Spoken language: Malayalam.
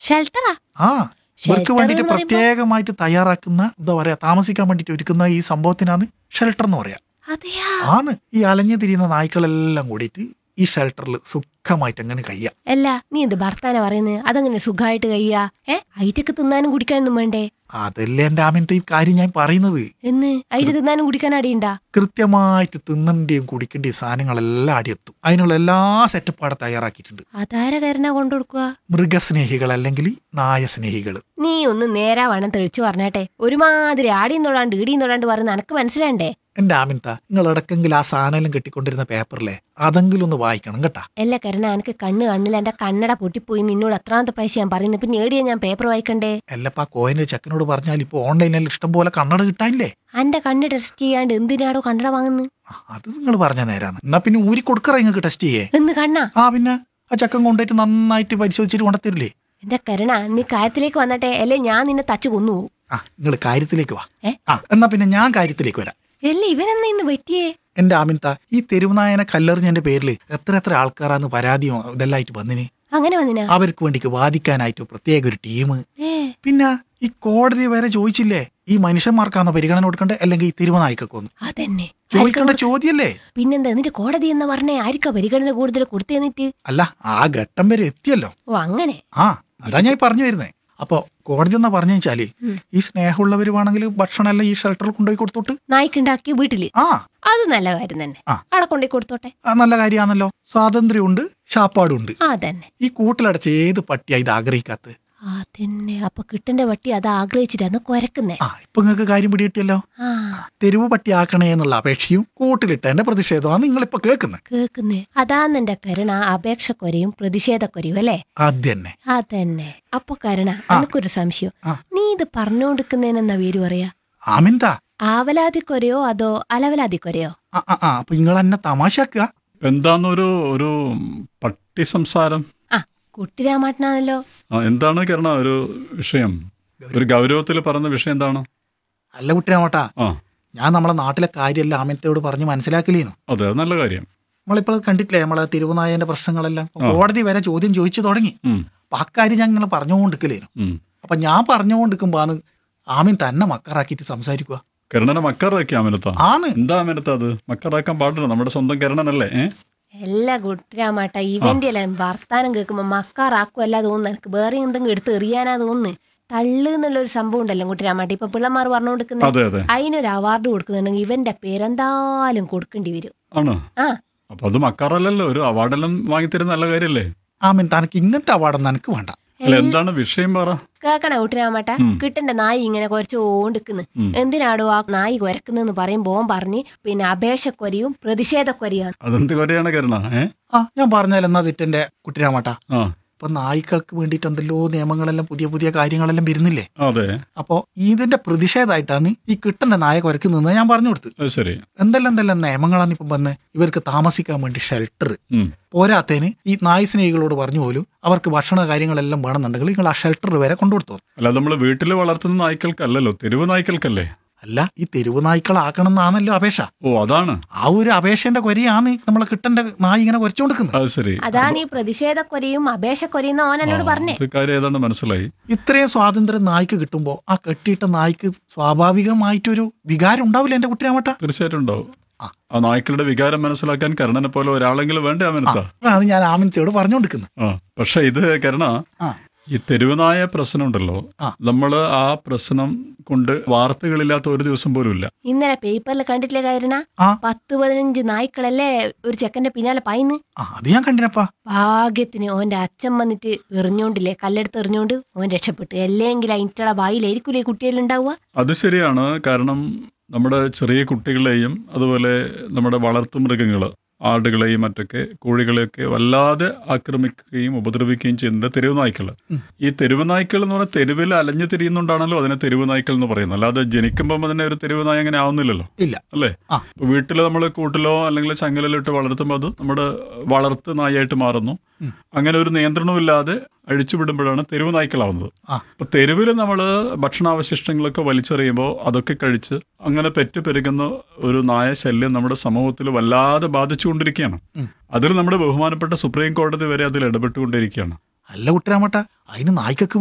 ഷെൽട്ടറാ ആ ഇവർക്ക് Shelter വേണ്ടിയിട്ട് എന്ന് പറയുമ്പോ- പ്രത്യേകമായിട്ട് തയ്യാറാക്കുന്ന എന്താ പറയാ താമസിക്കാൻ വേണ്ടിയിട്ട് ഒരുക്കുന്ന ഈ സംഭവത്തിനാണ് ഷെൽട്ടർ എന്ന് പറയാ അതെയാ ആണ് ഈ അലഞ്ഞു തിരിയുന്ന നായ്ക്കളെല്ലാം കൂടിയിട്ട് ഈ ഷെൽട്ടറിൽ സുഖമായിട്ട് അങ്ങനെ കഴിയാം അല്ല നീ എന്ത് ഭർത്താന പറയുന്നത് അതങ്ങനെ സുഖമായിട്ട് കഴിയാ ഏ ഐറ്റക്ക് തിന്നാനും കുടിക്കാനൊന്നും വേണ്ടേ അതല്ലേ എന്റെ ആമിനത്തെ ഈ കാര്യം ഞാൻ പറയുന്നത് എന്ന് അതിന് തിന്നാനും കുടിക്കാൻ അടിയുണ്ടാ കൃത്യമായിട്ട് തിന്നണ്ടിയും കുടിക്കേണ്ടിയും സാധനങ്ങളെല്ലാം അടിയെത്തും അതിനുള്ള എല്ലാ സെറ്റപ്പ് അവിടെ തയ്യാറാക്കിയിട്ടുണ്ട് അതാര കരുണ കൊണ്ടുകൊടുക്കുക മൃഗസ്നേഹികൾ അല്ലെങ്കിൽ നായ സ്നേഹികൾ നീ ഒന്ന് നേരാ വേണം തെളിച്ചു പറഞ്ഞാട്ടെ ഒരുമാതിരി ആടിയും തൊടാണ്ട് ഈടിയും തൊടാണ്ട് പറയുന്ന എനക്ക് മനസ്സിലാണ്ടേ എന്റെ ആമിൻത നിങ്ങൾ ഇടക്കെങ്കിൽ ആ സാധനം കെട്ടിക്കൊണ്ടിരുന്ന പേപ്പറിലെ അതെങ്കിലും ഒന്ന് വായിക്കണം കേട്ടാ അല്ല കരുണ എനിക്ക് കണ്ണ് കണ്ണിൽ എന്റെ കണ്ണട പൊട്ടിപ്പോയി നിന്നോട് എത്രാമത്തെ പ്രാവശ്യം ഞാൻ പറയുന്നത് പിന്നെ ഏടിയാ ഞാൻ പേപ്പർ വായിക്കണ്ടേ എല്ലപ്പാ കോയിന്റെ ചെക്കനോട് പറഞ്ഞാൽ ഇപ്പൊ ഓൺലൈനിൽ ഇഷ്ടം പോലെ കണ്ണട കിട്ടാനില്ലേ എന്റെ കണ്ണ് ടെസ്റ്റ് ചെയ്യാണ്ട് എന്തിനാടോ കണ്ണട വാങ്ങുന്നു ആ, അത് നിങ്ങൾ പറഞ്ഞ നേരാണ് എന്നാ പിന്നെ ഊരി കൊടുക്കറ നിങ്ങൾക്ക് ടെസ്റ്റ് ചെയ്യേ എന്ന് കണ്ണാ ആ പിന്നെ ആ ചക്കൻ കൊണ്ടുപോയിട്ട് നന്നായിട്ട് പരിശോധിച്ചിട്ട് കൊണ്ടത്തരില്ലേ എന്റെ കരുണ നീ കാര്യത്തിലേക്ക് വന്നട്ടെ അല്ലേ ഞാൻ നിന്നെ തച്ചു കൊന്നുപോകും ആ നിങ്ങൾ കാര്യത്തിലേക്ക് വാ ഏ? ആ എന്നാ പിന്നെ ഞാൻ കാര്യത്തിലേക്ക് വരാം അല്ലേ ഇവനെന്നാ ഇന്ന് പറ്റിയേ എന്റെ ആമിൻത ഈ തെരുവുനായനെ കല്ലെറിഞ്ഞതിന്റെ പേരിൽ എത്ര എത്ര ആൾക്കാരാന്ന് പരാതിയും ഇതെല്ലാം ആയിട്ട് വന്നിന് അങ്ങനെ വന്നിനാ അവർക്ക് വേണ്ടിക്ക് വാദിക്കാനായിട്ട് പ്രത്യേക ഒരു ടീം ഏ പിന്നെ ഈ കോടതി വരെ ചോദിച്ചില്ലേ ഈ മനുഷ്യന്മാർക്കാണോ പരിഗണന കൊടുക്കണ്ടേ അല്ലെങ്കിൽ ഈ തിരുവനായിക്കൊന്നു അതന്നെ ചോദിക്കേണ്ട ചോദ്യല്ലേ പിന്നെന്താ എന്നിട്ട് കോടതി എന്ന് പറഞ്ഞേ ആർക്കാ പരിഗണന കൂടുതൽ കൊടുത്തു തന്നിട്ട് അല്ല ആ ഘട്ടം വരെ എത്തിയല്ലോ ഓ അങ്ങനെ ആ അതാ ഞാൻ ഈ പറഞ്ഞു വരുന്നേ അപ്പൊ കോടതി എന്നാ പറഞ്ഞു വെച്ചാല് ഉം. ഈ സ്നേഹമുള്ളവർ വേണമെങ്കിൽ ഭക്ഷണം എല്ലാം ഈ ഷെൽട്ടറിൽ കൊണ്ടുപോയി കൊടുത്തോട്ട് നായ്ക്കുണ്ടാക്കി വീട്ടില് ആ അത് നല്ല കാര്യം തന്നെ ആ. അവിടെ കൊണ്ടുപോയി കൊടുത്തോട്ടെ ആ, നല്ല കാര്യമാണല്ലോ സ്വാതന്ത്ര്യമുണ്ട് ശാപ്പാടുണ്ട് ആ തന്നെ ഈ കൂട്ടിലടച്ച ഏത് പട്ടിയാ ഇത് ആഗ്രഹിക്കാത്തത് അതന്നെ അപ്പൊ കിട്ടന്റെ വട്ടി അത് ആഗ്രഹിച്ചിട്ടാന്ന് കൊരക്കുന്നേ ആ ഇപ്പൊ നിങ്ങൾക്ക് കാര്യം പിടികിട്ടിയല്ലോ ആ തെരുവ് പട്ടിയാക്കണേ എന്നുള്ള അപേക്ഷയും കൂട്ടിലിട്ടതിന്റെ പ്രതിഷേധമാണ് നിങ്ങളിപ്പോ കേൾക്കുന്നത് കേക്കുന്നേ അതാന്നെന്റെ കരുണ അപേക്ഷക്കൊരയും പ്രതിഷേധക്കൊരയും അല്ലേ അത് തന്നെ അതന്നെ അപ്പൊ കരുണ എനിക്കൊരു സംശയം ആ. നീ ഇത് പറഞ്ഞുകൊടുക്കുന്നതിനെന്നാ പേര് പറയാ ആമിന്താ ആവലാതിക്കൊരയോ അതോ അലവലാതിക്കൊരയോ ആ ആ, ആ അപ്പൊ നിങ്ങൾ എന്നെ തമാശാക്കുക എന്താന്നൊരു ഒരു പട്ടി സംസാരം ആ കുട്ടിരാമാട്ടനാണല്ലോ ആ, എന്താണ് കിരണ ഒരു വിഷയം ഒരു ഗൗരവത്തിൽ പറഞ്ഞ വിഷയം എന്താണ് അല്ല കുട്ടിരാമട്ടാ ആ ഞാൻ നമ്മളെ നാട്ടിലെ കാര്യമെല്ലാം ആമിനത്തോട് പറഞ്ഞ് മനസ്സിലാക്കില്ലേനു അതെ അത് നല്ല കാര്യം നമ്മളിപ്പോൾ കണ്ടിട്ടില്ലേ നമ്മളെ തിരുവനായന്റെ പ്രശ്നങ്ങളെല്ലാം ഇപ്പൊ കോടതി വരെ ചോദ്യം ചോദിച്ചു തുടങ്ങി ഉം, അപ്പൊ ആ കാര്യം ഞാൻ ഇങ്ങനെ പറഞ്ഞുകൊണ്ടിരിക്കലേനു ഉം. അപ്പൊ ഞാൻ പറഞ്ഞുകൊണ്ടിരിക്കുമ്പോന്ന് ആമീൻ തന്നെ മക്കറാക്കിയിട്ട് സംസാരിക്കുക കിരണനെ മക്കറാക്കി അമിനത്ത ആണ് എന്താ അമിനത്ത അത് മക്കറാക്കാൻ പാടില്ല നമ്മുടെ സ്വന്തം കിരണനല്ലേ ഏ എല്ലാ കുട്ടിരാമാട്ട ഇവന്റെ എല്ലാം വർത്താനം കേൾക്കുമ്പോ മക്കാറാക്കുമല്ല തോന്നുന്നു എനിക്ക് വേറെ എന്തെങ്കിലും എടുത്ത് എറിയാനാ തോന്നുന്നു തള്ളു എന്നുള്ള ഒരു സംഭവം ഉണ്ടല്ലോ കുട്ടിരാമാട്ട ഇപ്പൊ പിള്ളമാർ പറഞ്ഞുകൊടുക്കുന്നത് അതെ അതെ അതിനൊരു അവാർഡ് കൊടുക്കുന്നുണ്ടെങ്കിൽ ഇവന്റെ പേരെന്തായാലും കൊടുക്കേണ്ടി വരും ആണ് ആ അപ്പൊ അത് മക്കാറല്ലല്ലോ ഒരു അവാർഡെല്ലാം വാങ്ങിത്തരുന്ന നല്ല കാര്യല്ലേ ആമീൻ തനക്ക് ഇങ്ങനത്തെ അവാർഡൊന്നും എനിക്ക് വേണ്ട അല്ല എന്താണ് വിഷയം പറ കേക്കണ കുട്ടിരാമാട്ട ഉം. കിട്ടന്റെ നായി ഇങ്ങനെ കുറച്ച് ഓണ്ടിക്കുന്നു ഉം. എന്തിനാടോ ആ നായി കുരക്കുന്നെന്ന് പറയുമ്പോ ഓൻ പറഞ്ഞ് പിന്നെ അപേക്ഷക്കൊരയും പ്രതിഷേധക്കൊരയാണ് അതെന്ത് കൊരയാണ് കിരണ ഏ ആ ഞാൻ പറഞ്ഞാൽ എന്നാ തെറ്റെന്റെ കുട്ടിരാമട്ടാ ആ ഇപ്പൊ നായ്ക്കൾക്ക് വേണ്ടിയിട്ട് എന്തെല്ലോ നിയമങ്ങളെല്ലാം പുതിയ പുതിയ കാര്യങ്ങളെല്ലാം വരുന്നില്ലേ അതെ അപ്പോ ഇതിന്റെ പ്രതിഷേധമായിട്ടാണ് ഈ കിട്ടന്റെ നായ കുരക്കുന്നത് ഞാൻ പറഞ്ഞു കൊടുത്തത് അത് ശരി എന്തെല്ലാം എന്തെല്ലാം നിയമങ്ങളാണ് ഇപ്പം വന്ന് ഇവർക്ക് താമസിക്കാൻ വേണ്ടി ഷെൽട്ടർ ഉം പോരാത്തതിന് ഈ നായ് സ്നേഹികളോട് പറഞ്ഞു പോലും അവർക്ക് ഭക്ഷണ കാര്യങ്ങളെല്ലാം വേണമെന്നുണ്ടെങ്കിൽ നിങ്ങൾ ആ ഷെൽട്ടർ വരെ കൊണ്ടുകൊടുത്തു അല്ല നമ്മൾ വീട്ടിൽ വളർത്തുന്ന നായ്ക്കൾക്കല്ലല്ലോ തെരുവ് നായ്ക്കൾക്കല്ലേ അല്ല ഈ തെരുവ് നായ്ക്കളാക്കണം എന്നാണല്ലോ അപേക്ഷ ഓ അതാണ് ആ ഒരു അപേക്ഷന്റെ കൊരയാണ് നമ്മളെ കിട്ടന്റെ നായ് ഇങ്ങനെ കുരച്ചുകൊടുക്കുന്നത് അത് ശരി അതാണ് ഈ പ്രതിഷേധക്കൊരയും അപേക്ഷക്കൊരയും ഓൻ എന്നോട് പറഞ്ഞേ ഇത് കാര്യം ഏതാണ്ട് മനസ്സിലായി ഇത്രയും സ്വാതന്ത്ര്യം നായ്ക്ക് കിട്ടുമ്പോൾ ആ കെട്ടിയിട്ട നായ്ക്ക് സ്വാഭാവികമായിട്ടൊരു വികാരം ഉണ്ടാവില്ല എന്റെ കുട്ടിരാമട്ട തീർച്ചയായിട്ടും ഉണ്ടാവും ആ. ആ നായ്ക്കളുടെ വികാരം മനസ്സിലാക്കാൻ കരണനെ പോലെ ഒരാളെങ്കിലും വേണ്ടേ അമിനത്ത അതാണ് ഞാൻ ആമിനത്തോട് പറഞ്ഞുകൊണ്ടിരിക്കുന്നത് ആ പക്ഷെ ഇത് കരുണ ആ ഈ തെരുവുനായ പ്രശ്നം ഉണ്ടല്ലോ ആ. നമ്മൾ ആ പ്രശ്നം കൊണ്ട് വാർത്തകളില്ലാത്ത ഒരു ദിവസം പോലും ഇല്ല ഇന്നലെ പേപ്പറിൽ കണ്ടിട്ടില്ലേ കാരണ ആ. പത്ത് പതിനഞ്ച് നായ്ക്കളല്ലേ ഒരു ചെക്കന്റെ പിന്നാലെ പായിന്ന് ആ അത് ഞാൻ കണ്ടിനപ്പാ ഭാഗ്യത്തിന് ഓന്റെ അച്ഛൻ വന്നിട്ട് എറിഞ്ഞോണ്ടില്ലേ കല്ലെടുത്ത് എറിഞ്ഞോണ്ട് ഓൻ രക്ഷപ്പെട്ടു അല്ലെങ്കിൽ അതിൻ്റെ വായിലായിരിക്കൂലേ കുട്ടികളുണ്ടാവുക അത് ശരിയാണ് കാരണം നമ്മുടെ ചെറിയ കുട്ടികളെയും അതുപോലെ നമ്മുടെ വളർത്തുമൃഗങ്ങൾ ആടുകളെയും മറ്റൊക്കെ കോഴികളെയൊക്കെ വല്ലാതെ ആക്രമിക്കുകയും ഉപദ്രവിക്കുകയും ചെയ്യുന്നുണ്ട് തെരുവ് നായ്ക്കൾ ഈ തെരുവ് നായ്ക്കൾ എന്ന് പറഞ്ഞാൽ തെരുവിൽ അലഞ്ഞു തിരിയുന്നുണ്ടാണല്ലോ അതിനെ തെരുവ് നായ്ക്കൾ എന്ന് പറയുന്നത് അല്ലാതെ ജനിക്കുമ്പോൾ തന്നെ ഒരു തെരുവ് നായ അങ്ങനെ ആവുന്നില്ലല്ലോ ഇല്ല അല്ലേ ആ. ഇപ്പൊ വീട്ടിൽ നമ്മൾ കൂട്ടിലോ അല്ലെങ്കിൽ ചങ്ങലിലോ ഇട്ട് വളർത്തുമ്പോൾ അത് നമ്മുടെ വളർത്ത് നായായിട്ട് മാറുന്നു അങ്ങനെ ഒരു നിയന്ത്രണവും ഇല്ലാതെ അഴിച്ചുവിടുമ്പോഴാണ് തെരുവ് നായ്ക്കളാവുന്നത് ആ. അപ്പൊ തെരുവിൽ നമ്മൾ ഭക്ഷണാവശിഷ്ടങ്ങളൊക്കെ വലിച്ചെറിയുമ്പോൾ അതൊക്കെ കഴിച്ച് അങ്ങനെ പെറ്റു പെരുകുന്ന ഒരു നായ ശല്യം നമ്മുടെ സമൂഹത്തിൽ വല്ലാതെ ബാധിച്ചുകൊണ്ടിരിക്കുകയാണ് അതിൽ നമ്മുടെ ബഹുമാനപ്പെട്ട സുപ്രീം കോടതി വരെ അതിൽ ഇടപെട്ടുകൊണ്ടിരിക്കുകയാണ് അല്ല കുട്ടിരാമട്ട അതിന് നായ്ക്കൊക്കെ